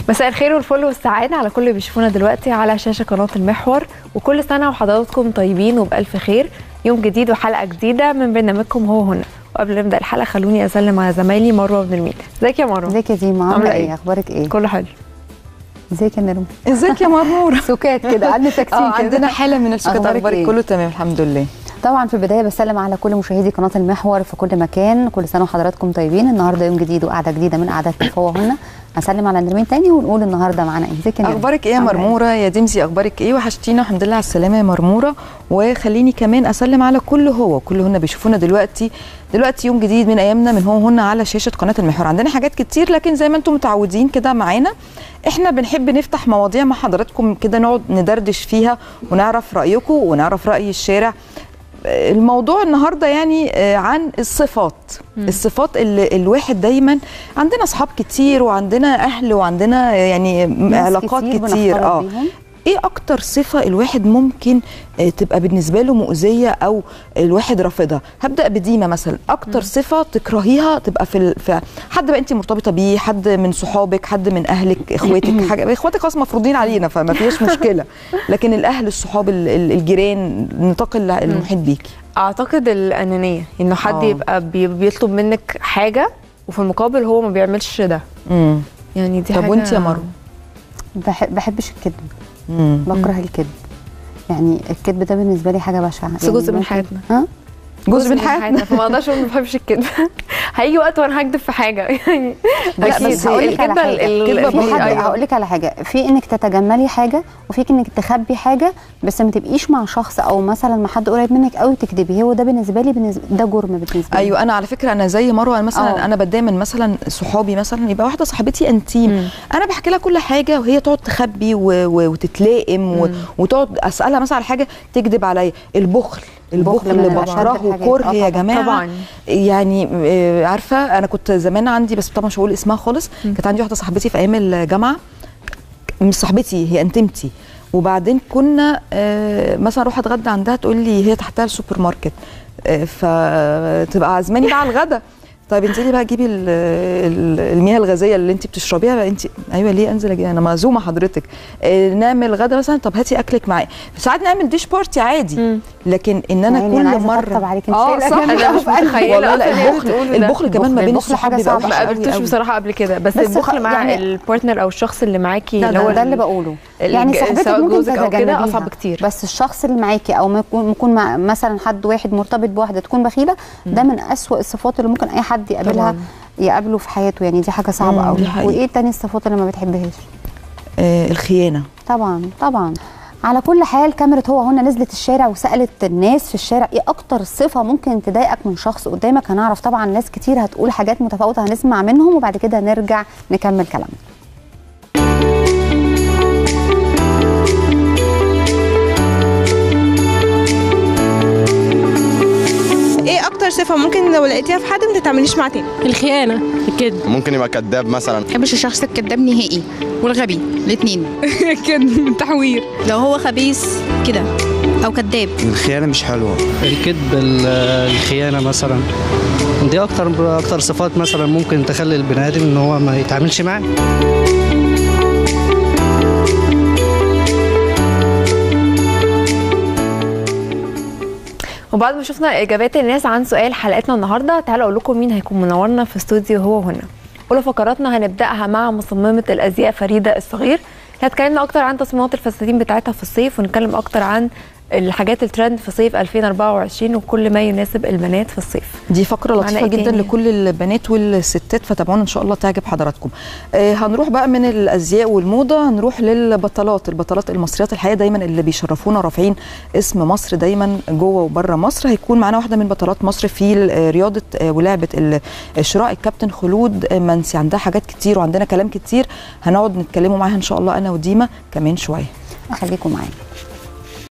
مساء الخير والفل والسعادة على كل اللي بيشوفونا دلوقتي على شاشة قناة المحور وكل سنة وحضراتكم طيبين وبألف خير يوم جديد وحلقة جديدة من برنامجكم هو هنا وقبل ما نبدأ الحلقة خلوني أسلم على زمايلي مروة بن الميل ازيك يا مروة؟ ازيك يا ديما عاملة عامله إيه؟ ايه اخبارك ايه كله حلو ازيك يا نرم ازيك يا مرموره سكات كده عندنا تكسير اه كده عندنا حاله من السكات أخبارك اخبارك إيه؟ كله تمام الحمد لله طبعا في البدايه بسلم على كل مشاهدي قناه المحور في كل مكان كل سنه وحضراتكم طيبين النهارده يوم جديد وقعده جديده من قعدات فهو هنا هسلم على نرمين تاني ونقول النهارده معانا ايه ازيك يا نرمين اخبارك ايه يا عاملة مرموره يا دمزي اخبارك ايه وحشتينا الحمد لله على السلامه يا مرموره وخليني كمان اسلم على كل هو كل هنا بيشوفونا دلوقتي دلوقتي يوم جديد من ايامنا من هو هنا على شاشه قناه المحور عندنا حاجات كتير لكن زي ما انتم متعودين كده معانا احنا بنحب نفتح مواضيع مع حضراتكم كده نقعد ندردش فيها ونعرف رايكم ونعرف راي الشارع الموضوع النهارده يعني آه، عن الصفات مم. الصفات اللي الواحد دايما عندنا اصحاب كتير وعندنا اهل وعندنا يعني ناس علاقات كتير, بنختلط اه بيهم. ايه اكتر صفه الواحد ممكن آه، تبقى بالنسبه له مؤذيه او الواحد رافضها هبدا بديما مثلا اكتر صفه تكرهيها تبقى في, ال... في حد بقى انت مرتبطه بيه حد من صحابك حد من اهلك اخواتك حاجه اخواتك خلاص مفروضين علينا فما فيش مشكله لكن الاهل الصحاب ال- ال- الجيران النطاق ال- المحيط بيكي أعتقد الأنانية إنه حد آه. يبقى بي- بيطلب منك حاجة وفي المقابل هو ما بيعملش ده امم يعني دي طب حاجة وانت يا مروه بحب بحبش الكذب مم. بكره الكذب يعني الكذب ده بالنسبه لي حاجه بشعه بس يعني جزء من ممكن- حياتنا. ها جزء من حياتنا فما اقدرش اقول ما بحبش الكذب هيجي وقت وانا هكذب في حاجه يعني لا أكيد. بس هقول لك على الكذبة حاجه ال- الكذبة ال- في حد أيوة. هقول لك على حاجه في انك تتجملي حاجه وفي انك تخبي حاجه بس ما تبقيش مع شخص او مثلا مع حد قريب منك قوي تكذبي هو ده بالنسبه لي بالنسبة ده جرم بالنسبه لي ايوه انا على فكره انا زي مروه أنا مثلا آه. أوه. انا بتضايق من مثلا صحابي مثلا يبقى واحده صاحبتي انتيم مم. انا بحكي لها كل حاجه وهي تقعد تخبي و... و... وتتلائم و... وتقعد اسالها مثلا على حاجه تكذب عليا البخل البخل البخل من اللي أشد بكرهه الحاجات. كره آه يا طبعاً. جماعه طبعاً. يعني آه، عارفه انا كنت زمان عندي بس طبعا مش هقول اسمها خالص كانت عندي واحده صاحبتي في ايام الجامعه مش صاحبتي هي انتمتي وبعدين كنا آه، مثلا اروح اتغدى عندها تقول لي هي تحتها السوبر ماركت آه، فتبقى عازماني بقى على الغدا طيب انزلي بقى جيبي ال- ال- المياه الغازيه اللي انت بتشربيها بقى انت ايوه ليه انزل اجي انا معزومه حضرتك آه، نعمل غدا مثلا طب هاتي اكلك معايا ساعات نعمل ديش بارتي عادي مم. لكن ان انا يعني كل أنا عايزة مره أطبطب عليك، أنت اه شايلة صح جنبي أنا أوي مش في قلبي. متخيلة والله لا أصلاً اللي البخل بتقوله ده. البخل كمان ما البخل- بين البخل الصحاب حاجة بيبقى صعبة وحش ما قوي قابلتوش قوي. بصراحه قبل كده بس, بس البخل خ- مع يعني- البارتنر او الشخص اللي معاكي لا اللي هو ده, ده اللي ال- بقوله الج- يعني صاحبتك سواء ممكن جوزك أو كده تتجنبيها أصعب كتير. بس الشخص اللي معاكي او ما يكون يكون مع مثلا حد واحد مرتبط بواحده تكون بخيله ده من أسوأ الصفات اللي ممكن اي حد يقابلها طبعاً. يقابله في حياته يعني دي حاجه مم، صعبه قوي دي حقيقة. وايه تاني الصفات اللي ما بتحبهاش آه، الخيانه طبعا طبعا على كل حال كاميرا هو هنا نزلت الشارع وسالت الناس في الشارع ايه اكتر صفه ممكن تضايقك من شخص قدامك هنعرف طبعا ناس كتير هتقول حاجات متفاوته هنسمع منهم وبعد كده نرجع نكمل كلامنا ايه اكتر صفه ممكن لو لقيتيها في حد ما تتعامليش معاه تاني الخيانة الكذب ممكن يبقى كذاب مثلا ما بحبش الشخص الكذاب نهائي والغبي الاثنين كده تحوير لو هو خبيث كده او كذاب الخيانة مش حلوة الكذب ال- الخيانه مثلا دي اكتر اكتر صفات مثلا ممكن تخلي البني ادم ان هو ما يتعاملش معاه وبعد ما شفنا اجابات الناس عن سؤال حلقتنا النهارده تعالوا اقول لكم مين هيكون منورنا في استوديو هو هنا اولى فقراتنا هنبداها مع مصممه الازياء فريده الصغير هتكلمنا اكتر عن تصميمات الفساتين بتاعتها في الصيف ونتكلم اكتر عن الحاجات الترند في صيف 2024 وكل ما يناسب البنات في الصيف دي فقرة معانا لطيفة إيه جدا تاني؟ لكل البنات والستات فتابعونا ان شاء الله تعجب حضراتكم. آه هنروح بقى من الازياء والموضة هنروح للبطلات، البطلات المصريات الحقيقة دايما اللي بيشرفونا رافعين اسم مصر دايما جوه وبره مصر، هيكون معانا واحدة من بطلات مصر في آه، رياضة آه، ولعبة ال- الشراء الكابتن خلود آه، منسي عندها حاجات كتير وعندنا كلام كتير هنقعد نتكلموا معاها ان شاء الله انا وديما كمان شوية. خليكم معانا